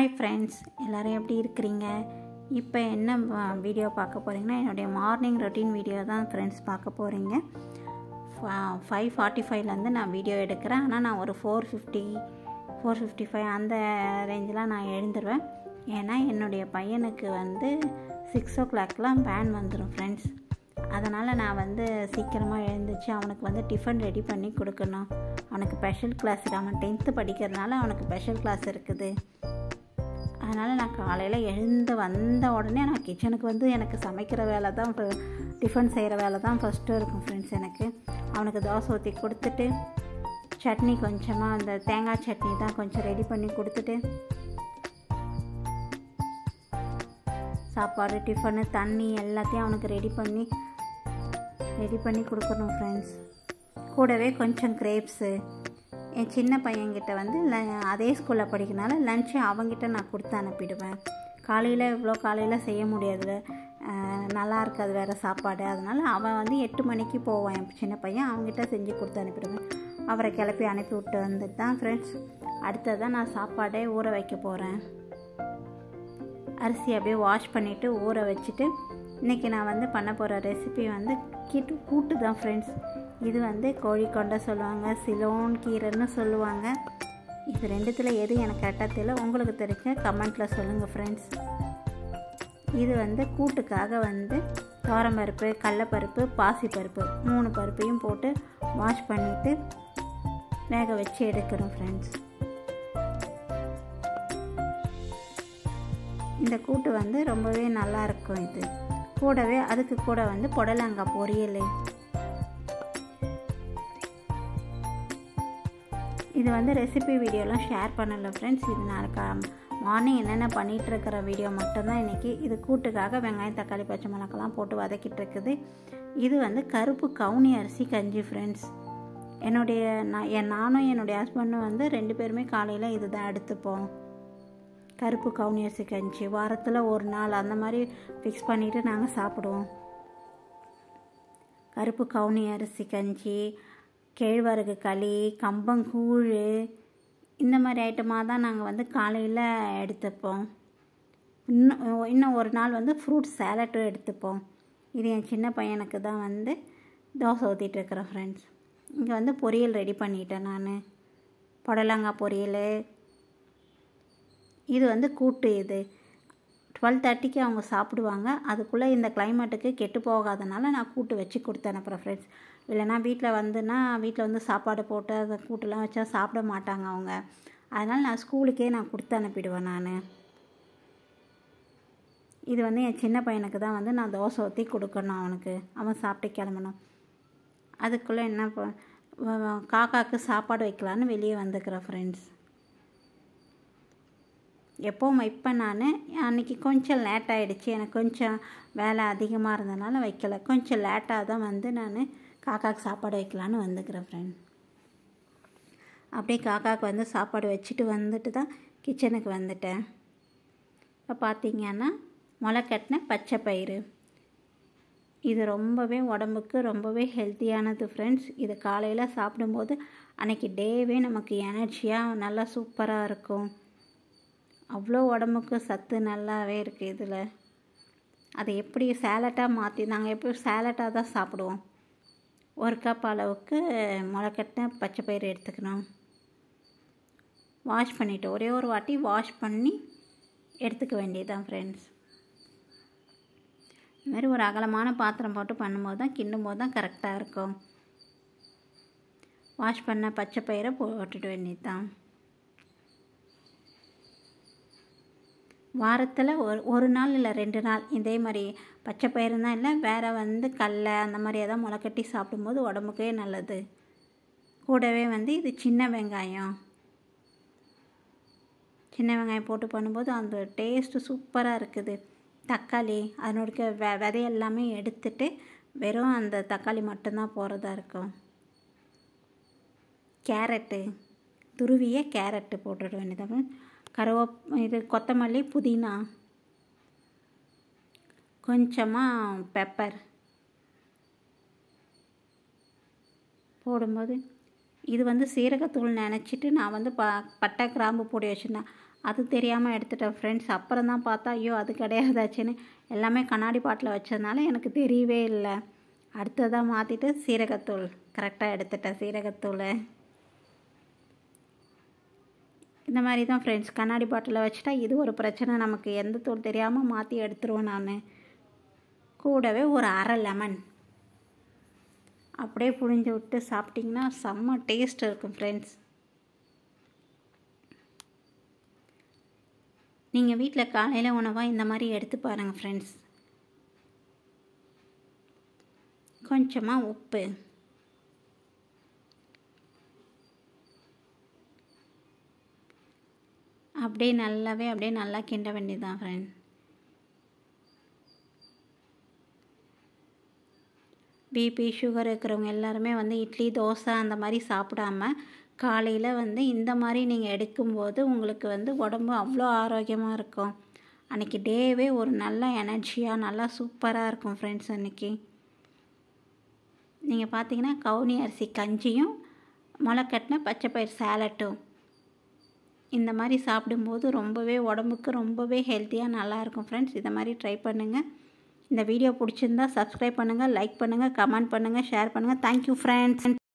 hi friends எல்லோரும் எப்படி இருக்கிறீங்க இப்போ என்ன வீடியோ பார்க்க போகிறீங்கன்னா என்னுடைய மார்னிங் ரொட்டீன் வீடியோ தான் ஃப்ரெண்ட்ஸ் பார்க்க போகிறீங்க ஃபைவ் ஃபார்ட்டி ஃபைவ்லேருந்து நான் வீடியோ எடுக்கிறேன் ஆனால் நான் ஒரு four fifty four fifty five அந்த ரேஞ்சில் நான் எழுந்துருவேன் ஏன்னா என்னுடைய பையனுக்கு வந்து சிக்ஸ் ஓ கிளாக்லாம் வேன் வந்துடும் ஃப்ரெண்ட்ஸ் அதனால் நான் வந்து சீக்கிரமாக எழுந்துச்சு அவனுக்கு வந்து டிஃபன் ரெடி பண்ணி கொடுக்கணும் அவனுக்கு ஸ்பெஷல் கிளாஸ் அவன் டென்த்து படிக்கிறதுனால அவனுக்கு ஸ்பெஷல் கிளாஸ் இருக்குது அதனால் நான் காலையில் எழுந்து வந்த உடனே நான் கிச்சனுக்கு வந்து எனக்கு சமைக்கிற வேலை தான் டிஃபன் செய்கிற வேலை தான் ஃபஸ்ட்டு இருக்கும் ஃப்ரெண்ட்ஸ் எனக்கு அவனுக்கு தோசை ஊற்றி கொடுத்துட்டு சட்னி கொஞ்சமாக அந்த தேங்காய் சட்னி தான் கொஞ்சம் ரெடி பண்ணி கொடுத்துட்டு சாப்பாடு டிஃபனு தண்ணி எல்லாத்தையும் அவனுக்கு ரெடி பண்ணி ரெடி பண்ணி கொடுக்கணும் ஃப்ரெண்ட்ஸ் கூடவே கொஞ்சம் கிரேப்ஸு என் சின்ன பையன்கிட்ட வந்து ல அதே ஸ்கூலில் படிக்கிறனால லஞ்சு அவங்ககிட்ட நான் கொடுத்து அனுப்பிடுவேன் காலையில் இவ்வளோ காலையில் செய்ய முடியாது நல்லா இருக்காது வேறு சாப்பாடு அதனால் அவன் வந்து எட்டு மணிக்கு போவான் என் சின்ன பையன் அவங்ககிட்ட செஞ்சு கொடுத்து அனுப்பிடுவேன் அவரை கிளப்பி அனுப்பி விட்டு வந்துட்டு தான் ஃப்ரெண்ட்ஸ் அடுத்ததான் நான் சாப்பாடே ஊற வைக்க போகிறேன் அரிசி அப்படியே வாஷ் பண்ணிவிட்டு ஊற வச்சுட்டு இன்றைக்கி நான் வந்து பண்ண போகிற ரெசிபி வந்து கீட்டு கூட்டு தான் ஃப்ரெண்ட்ஸ் இது வந்து கோழி கொண்டை சொல்லுவாங்க சிலோன் கீரைன்னு சொல்லுவாங்க இது ரெண்டுத்தில் எது எனக்கு கரெக்டாக தெரியல உங்களுக்கு தெரிஞ்ச கமெண்ட்டில் சொல்லுங்கள் ஃப்ரெண்ட்ஸ் இது வந்து கூட்டுக்காக வந்து தோரம்பருப்பு கடலப்பருப்பு பாசிப்பருப்பு மூணு பருப்பையும் போட்டு வாஷ் பண்ணிவிட்டு வேக வச்சு எடுக்கிறோம் ஃப்ரெண்ட்ஸ் இந்த கூட்டு வந்து ரொம்பவே நல்லா இருக்கும் இது கூடவே அதுக்கு கூட வந்து புடலங்காய் பொரியல் இது வந்து ரெசிபி வீடியோலாம் ஷேர் பண்ணலை ஃப்ரெண்ட்ஸ் இது நான் மார்னிங் என்னென்ன பண்ணிகிட்ருக்கிற வீடியோ மட்டும்தான் இன்றைக்கி இது கூட்டுக்காக வெங்காயம் தக்காளி பச்சை மிளகாலாம் போட்டு வதக்கிட்டு இருக்குது இது வந்து கருப்பு கவுனி அரிசி கஞ்சி ஃப்ரெண்ட்ஸ் என்னுடைய நான் என் நானும் என்னுடைய ஹஸ்பண்டும் வந்து ரெண்டு பேருமே காலையில் இது தான் எடுத்துப்போம் கருப்பு கவுனி அரிசி கஞ்சி வாரத்தில் ஒரு நாள் அந்த மாதிரி ஃபிக்ஸ் பண்ணிவிட்டு நாங்கள் சாப்பிடுவோம் கருப்பு கவுனி அரிசி கஞ்சி கேழ்வரகு களி கம்பங்கூழ் இந்த மாதிரி ஐட்டமாக தான் நாங்கள் வந்து காலையில் எடுத்துப்போம் இன்னும் இன்னும் ஒரு நாள் வந்து ஃப்ரூட் சேலட்டும் எடுத்துப்போம் இது என் சின்ன பையனுக்கு தான் வந்து தோசை ஊற்றிட்டு இருக்கிறேன் ஃப்ரெண்ட்ஸ் இங்கே வந்து பொரியல் ரெடி பண்ணிட்டேன் நான் புடலங்காய் பொரியல் இது வந்து கூட்டு இது டுவெல் தேர்ட்டிக்கு அவங்க சாப்பிடுவாங்க அதுக்குள்ளே இந்த கிளைமேட்டுக்கு கெட்டு போகாதனால நான் கூட்டு வச்சு கொடுத்து அனுப்புகிறேன் ஃப்ரெண்ட்ஸ் இல்லைனா வீட்டில் வந்துன்னா வீட்டில் வந்து சாப்பாடு போட்டு அந்த கூட்டுலாம் வச்சா சாப்பிட மாட்டாங்க அவங்க அதனால் நான் ஸ்கூலுக்கே நான் கொடுத்து அனுப்பிடுவேன் நான் இது வந்து என் சின்ன பையனுக்கு தான் வந்து நான் தோசை ஊற்றி கொடுக்கணும் அவனுக்கு அவன் சாப்பிட்டு கிளம்பணும் அதுக்குள்ளே என்ன காக்காவுக்கு சாப்பாடு வைக்கலான்னு வெளியே வந்துக்கிறேன் ஃப்ரெண்ட்ஸ் எப்போவும் வைப்பேன் நான் அன்றைக்கி கொஞ்சம் லேட் ஆகிடுச்சு எனக்கு கொஞ்சம் வேலை அதிகமாக இருந்ததுனால வைக்கல கொஞ்சம் லேட்டாக தான் வந்து நான் காக்காவுக்கு சாப்பாடு வைக்கலான்னு வந்துக்கிறேன் ஃப்ரெண்ட் அப்படியே காக்காவுக்கு வந்து சாப்பாடு வச்சுட்டு வந்துட்டு தான் கிச்சனுக்கு வந்துட்டேன் இப்போ பார்த்திங்கன்னா முளை கட்டின பச்சை பயிறு இது ரொம்பவே உடம்புக்கு ரொம்பவே ஹெல்த்தியானது ஃப்ரெண்ட்ஸ் இது காலையில் சாப்பிடும்போது அன்றைக்கி டேவே நமக்கு எனர்ஜியாக நல்லா சூப்பராக இருக்கும் அவ்வளோ உடம்புக்கு சத்து நல்லாவே இருக்குது இதில் அதை எப்படி சேலட்டாக மாற்றி நாங்கள் எப்படி சேலட்டாக தான் சாப்பிடுவோம் ஒரு கப் அளவுக்கு முளைக்கட்டின பச்சை பயிறு எடுத்துக்கணும் வாஷ் பண்ணிவிட்டு ஒரே ஒரு வாட்டி வாஷ் பண்ணி எடுத்துக்க வேண்டியதுதான் ஃப்ரெண்ட்ஸ் இது மாதிரி ஒரு அகலமான பாத்திரம் போட்டு பண்ணும்போது தான் கிண்டும் போது தான் கரெக்டாக இருக்கும் வாஷ் பண்ண பச்சை பயிரை போட்டுட்டு வேண்டியது தான் வாரத்தில் ஒரு ஒரு நாள் இல்லை ரெண்டு நாள் இதே மாதிரி பச்சை பயிறு தான் இல்லை வேறு வந்து கடல அந்த மாதிரி எதாவது முளைக்கட்டி சாப்பிடும்போது உடம்புக்கே நல்லது கூடவே வந்து இது சின்ன வெங்காயம் சின்ன வெங்காயம் போட்டு பண்ணும்போது அந்த டேஸ்ட்டு சூப்பராக இருக்குது தக்காளி அதனுடைய வெ விதையெல்லாமே எடுத்துட்டு வெறும் அந்த தக்காளி மட்டும்தான் போகிறதா இருக்கும் கேரட்டு துருவிய கேரட்டு போட்டுட வேண்டியது கருவேப் இது கொத்தமல்லி புதினா கொஞ்சமாக பெப்பர் போடும்போது இது வந்து சீரகத்தூள் நினச்சிட்டு நான் வந்து ப பட்டை கிராம்பு பொடி வச்சுருந்தேன் அது தெரியாமல் எடுத்துட்டேன் ஃப்ரெண்ட்ஸ் அப்புறம் தான் பார்த்தா ஐயோ அது கிடையாதாச்சுன்னு எல்லாமே கண்ணாடி பாட்டில் வச்சதுனால எனக்கு தெரியவே இல்லை அடுத்ததாக மாற்றிட்டு சீரகத்தூள் கரெக்டாக எடுத்துட்டேன் சீரகத்தூள் இந்த மாதிரி தான் ஃப்ரெண்ட்ஸ் கண்ணாடி பாட்டிலில் வச்சுட்டா இது ஒரு பிரச்சனை நமக்கு எந்த தூள் தெரியாமல் மாற்றி எடுத்துருவேன் நான் கூடவே ஒரு அரை லெமன் அப்படியே புழிஞ்சு விட்டு சாப்பிட்டிங்கன்னா செம்ம டேஸ்ட் இருக்கும் ஃப்ரெண்ட்ஸ் நீங்கள் வீட்டில் காலையில் உணவாக இந்த மாதிரி எடுத்து பாருங்கள் ஃப்ரெண்ட்ஸ் கொஞ்சமாக உப்பு அப்படியே நல்லாவே அப்படியே நல்லா கிண்ட வேண்டியதுதான் ஃப்ரெண்ட் பிபி சுகர் இருக்கிறவங்க எல்லாருமே வந்து இட்லி தோசை அந்த மாதிரி சாப்பிடாம காலையில் வந்து இந்த மாதிரி நீங்கள் எடுக்கும்போது உங்களுக்கு வந்து உடம்பு அவ்வளோ ஆரோக்கியமாக இருக்கும் அன்றைக்கி டேவே ஒரு நல்ல எனர்ஜியாக நல்லா சூப்பராக இருக்கும் ஃப்ரெண்ட்ஸ் அன்றைக்கி நீங்கள் பார்த்தீங்கன்னா கவுனி அரிசி கஞ்சியும் முளைக்கட்டின பச்சைப்பயிர் சேலட்டும் இந்த மாதிரி சாப்பிடும்போது ரொம்பவே உடம்புக்கு ரொம்பவே ஹெல்த்தியாக நல்லாயிருக்கும் ஃப்ரெண்ட்ஸ் இதை மாதிரி ட்ரை பண்ணுங்கள் இந்த வீடியோ பிடிச்சிருந்தா சப்ஸ்கிரைப் பண்ணுங்கள் லைக் பண்ணுங்கள் கமெண்ட் பண்ணுங்கள் ஷேர் பண்ணுங்கள் தேங்க்யூ ஃப்ரெண்ட்ஸ்